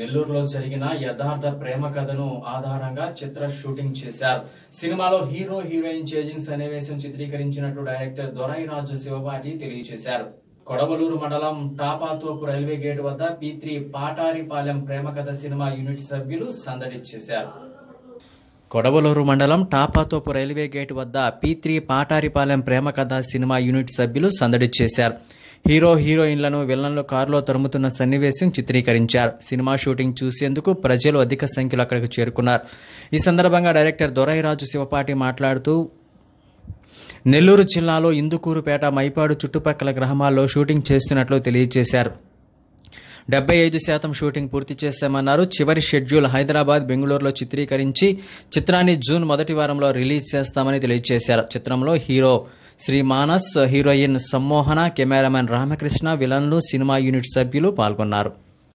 నెల్లూరులో జరిగిన యథార్థ ప్రేమ కథను ఆధారంగా చిత్ర షూటింగ్ చేశారు సినిమాలో హీరో హీరోయిన్ చేజింగ్ సన్నివేశం చిత్రీకరించినట్లు డైరెక్టర్ దొరై రాజు శివపాటి తెలియజేశారు కొడవలూరు మండలం టాపాతోపు రైల్వే గేట్ వద్ద P three Pataripalem Prema Katha cinema unit సభ్యులు సందడి చేశారు కొడవలూరు మండలం టాపాతోపు రైల్వే గేట్ వద్ద P three Pataripalem Prema Katha cinema unit సభ్యులు సందడి చేశారు హీరో హీరోయిన్లను విలన్లు కారులో తరుముతున్న సన్నివేశం చిత్రీకరించారు సినిమా షూటింగ్ చూసేందుకు ప్రజలు అధిక సంఖ్యలో అక్కడికి చేరుకున్నారు ఈ సందర్భంగా డైరెక్టర్ దొరైరాజు శివపాటి మాట్లాడుతూ నెల్లూరు జిల్లాలో ఇందుకూరుపేట మైపాడు చుట్టుపక్కల గ్రామాల్లో షూటింగ్ చేస్తున్నట్లు తెలియజేశారు డెబ్బై ఐదు శాతం షూటింగ్ పూర్తి చేశామన్నారు చివరి షెడ్యూల్ హైదరాబాద్ బెంగళూరులో చిత్రీకరించి చిత్రాన్ని జూన్ మొదటి వారంలో రిలీజ్ చేస్తామని తెలియజేశారు చిత్రంలో hero Shri Manas heroine Sammohana cameraman Ramakrishna విలన్లు సినిమా యూనిట్ సభ్యులు పాల్గొన్నారు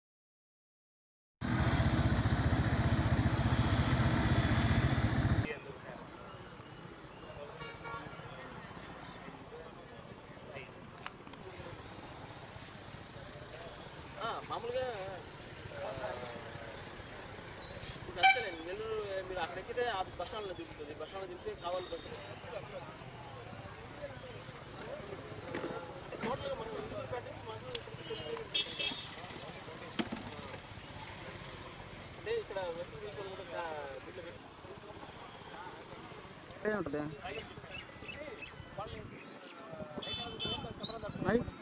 మామూలుగా ఇప్పుడు అంతేనండి నెల్లూరు మీరు అక్కడ ఎక్కితే ఆ బస్ స్టాండ్లో దిగుతుంది బస్ స్టాండ్లో దిగితే కావాలి బస్సు టోటల్గా మనం ఇంటికి కట్టి మాకు అంటే ఇక్కడ వచ్చి తీసుకొని కూడా బిల్లు పెట్టి ఉంటుంది